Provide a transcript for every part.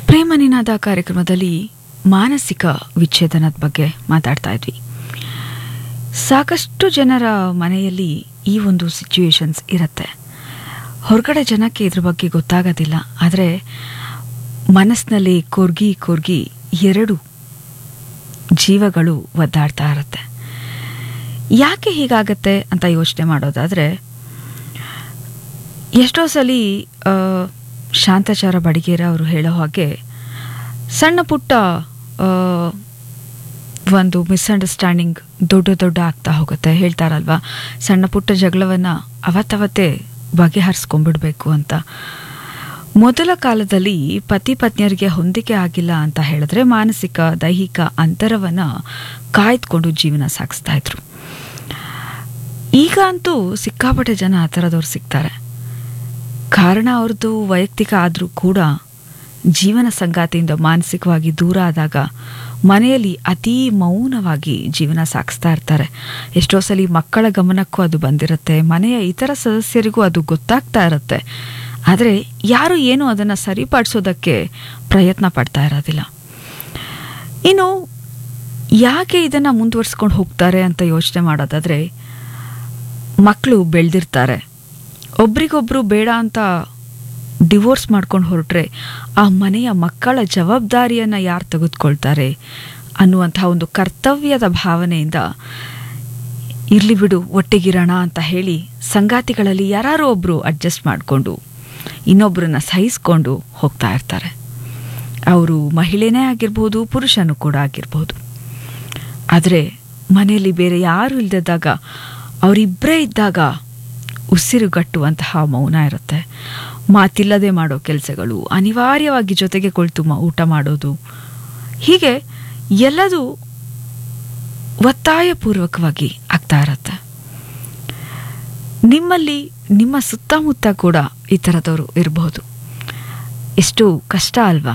ಪ್ರೇಮ ನಿನಾದ ಕಾರ್ಯಕ್ರಮದಲ್ಲಿ ಮಾನಸಿಕ ವಿಚ್ಛೇದನದ ಬಗ್ಗೆ ಮಾತಾಡ್ತಾ ಇದ್ವಿ ಸಾಕಷ್ಟು ಜನರ ಮನೆಯಲ್ಲಿ ಈ ಒಂದು ಸಿಚುವೇಶನ್ಸ್ ಇರುತ್ತೆ ಹೊರಗಡೆ ಜನಕ್ಕೆ ಇದ್ರ ಬಗ್ಗೆ ಗೊತ್ತಾಗೋದಿಲ್ಲ ಆದರೆ ಮನಸ್ಸಿನಲ್ಲಿ ಕೊರ್ಗಿ ಕೊರ್ಗಿ ಎರಡು ಜೀವಗಳು ಒದ್ದಾಡ್ತಾ ಇರುತ್ತೆ ಯಾಕೆ ಹೀಗಾಗತ್ತೆ ಅಂತ ಯೋಚನೆ ಮಾಡೋದಾದರೆ ಎಷ್ಟೋ ಸಲ ಆ, ಶಾಂತಾಚಾರ ಬಡಿಗೇರ ಅವರು ಹೇಳೋ ಹಾಗೆ ಸಣ್ಣ ಪುಟ್ಟ ಆ, ಒಂದು ಮಿಸ್ಅಂಡರ್ಸ್ಟ್ಯಾಂಡಿಂಗ್ ದೊಡ್ಡ ದೊಡ್ಡ ಆಗ್ತಾ ಹೋಗುತ್ತೆ ಹೇಳ್ತಾರಲ್ವಾ ಸಣ್ಣ ಪುಟ್ಟ ಜಗಳವನ್ನು ಅವತ್ತವತ್ತೇ ಬಗೆಹರಿಸ್ಕೊಂಡ್ಬಿಡ್ಬೇಕು ಅಂತ ಮೊದಲ ಕಾಲದಲ್ಲಿ ಪತಿ ಪತ್ನಿಯರಿಗೆ ಹೊಂದಿಕೆ ಆಗಿಲ್ಲ ಅಂತ ಹೇಳಿದ್ರೆ ಮಾನಸಿಕ ದೈಹಿಕ ಅಂತರವನ್ನು ಕಾಯ್ದುಕೊಂಡು ಜೀವನ ಸಾಗಿಸ್ತಾ ಇದ್ರು ಈಗ ಅಂತೂ ಸಿಕ್ಕಾಪಟ್ಟೆ ಜನ ಆ ಥರದವ್ರು ಸಿಗ್ತಾರೆ ಕಾರಣ ಅವ್ರದ್ದು ವೈಯಕ್ತಿಕ ಆದರೂ ಕೂಡ ಜೀವನ ಸಂಗಾತಿಯಿಂದ ಮಾನಸಿಕವಾಗಿ ದೂರ ಆದಾಗ ಮನೆಯಲ್ಲಿ ಅತೀ ಮೌನವಾಗಿ ಜೀವನ ಸಾಗಿಸ್ತಾ ಇರ್ತಾರೆ ಎಷ್ಟೋ ಸಲ ಮಕ್ಕಳ ಗಮನಕ್ಕೂ ಅದು ಬಂದಿರುತ್ತೆ ಮನೆಯ ಇತರ ಸದಸ್ಯರಿಗೂ ಅದು ಗೊತ್ತಾಗ್ತಾ ಇರುತ್ತೆ ಆದರೆ ಯಾರು ಏನು ಅದನ್ನು ಸರಿಪಡಿಸೋದಕ್ಕೆ ಪ್ರಯತ್ನ ಪಡ್ತಾ ಇರೋದಿಲ್ಲ ಇನ್ನು ಯಾಕೆ ಇದನ್ನು ಮುಂದುವರ್ಸ್ಕೊಂಡು ಹೋಗ್ತಾರೆ ಅಂತ ಯೋಚನೆ ಮಾಡೋದಾದರೆ ಮಕ್ಕಳು ಬೆಳೆದಿರ್ತಾರೆ ಒಬ್ರಿಗೊಬ್ರು ಬೇಡ ಅಂತ ಡಿವೋರ್ಸ್ ಮಾಡ್ಕೊಂಡು ಹೊರಟ್ರೆ ಆ ಮನೆಯ ಮಕ್ಕಳ ಜವಾಬ್ದಾರಿಯನ್ನು ಯಾರು ತೆಗೆದುಕೊಳ್ತಾರೆ ಅನ್ನುವಂತಹ ಒಂದು ಕರ್ತವ್ಯದ ಭಾವನೆಯಿಂದ ಇರ್ಲಿ ಬಿಡು ಒಟ್ಟಿಗಿರೋಣ ಅಂತ ಹೇಳಿ ಸಂಗಾತಿಗಳಲ್ಲಿ ಯಾರು ಒಬ್ಬರು ಅಡ್ಜಸ್ಟ್ ಮಾಡಿಕೊಂಡು ಇನ್ನೊಬ್ಬರನ್ನ ಸಹಿಸ್ಕೊಂಡು ಹೋಗ್ತಾ ಇರ್ತಾರೆ ಅವರು ಮಹಿಳೆನೇ ಆಗಿರ್ಬೋದು ಪುರುಷನೂ ಕೂಡ ಆಗಿರ್ಬೋದು ಆದರೆ ಮನೆಯಲ್ಲಿ ಬೇರೆ ಯಾರು ಇಲ್ಲದಿದ್ದಾಗ ಅವರಿಬ್ಬರೇ ಇದ್ದಾಗ ಉಸಿರುಗಟ್ಟುವಂತಹ ಮೌನ ಇರುತ್ತೆ ಮಾತಿಲ್ಲದೆ ಮಾಡೋ ಕೆಲಸಗಳು ಅನಿವಾರ್ಯವಾಗಿ ಜೊತೆಗೆ ಕುಳಿತು ಮ- ಊಟ ಮಾಡೋದು ಹೀಗೆ ಎಲ್ಲದೂ ಒತ್ತಾಯಪೂರ್ವಕವಾಗಿ ಆಗ್ತಾ ಇರತ್ತೆ ನಿಮ್ಮಲ್ಲಿ ನಿಮ್ಮ ಸುತ್ತಮುತ್ತ ಕೂಡ ಈ ಥರದವರು ಇರಬಹುದು ಎಷ್ಟು ಕಷ್ಟ ಅಲ್ವಾ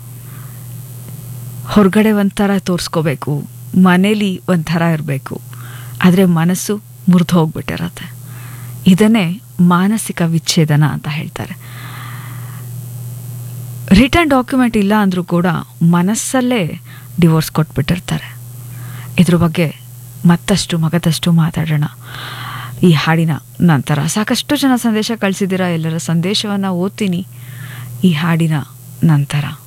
ಹೊರಗಡೆ ಒಂಥರ ತೋರಿಸ್ಕೋಬೇಕು ಮನೇಲಿ ಒಂಥರ ಇರಬೇಕು ಆದರೆ ಮನಸ್ಸು ಮುರಿದು ಹೋಗ್ಬಿಟ್ಟಿರತ್ತೆ ಇದನ್ನೇ ಮಾನಸಿಕ ವಿಚ್ಛೇದನ ಅಂತ ಹೇಳ್ತಾರೆ ರಿಟರ್ನ್ ಡಾಕ್ಯುಮೆಂಟ್ ಇಲ್ಲ ಅಂದರೂ ಕೂಡ ಮನಸ್ಸಲ್ಲೇ ಡಿವೋರ್ಸ್ ಕೊಟ್ಬಿಟ್ಟಿರ್ತಾರೆ ಇದ್ರ ಬಗ್ಗೆ ಮತ್ತಷ್ಟು ಮಗದಷ್ಟು ಮಾತಾಡೋಣ ಈ ಹಾಡಿನ ನಂತರ ಸಾಕಷ್ಟು ಜನ ಸಂದೇಶ ಕಳಿಸಿದ್ದೀರಾ ಎಲ್ಲರ ಸಂದೇಶವನ್ನು ಓದ್ತೀನಿ ಈ ಹಾಡಿನ ನಂತರ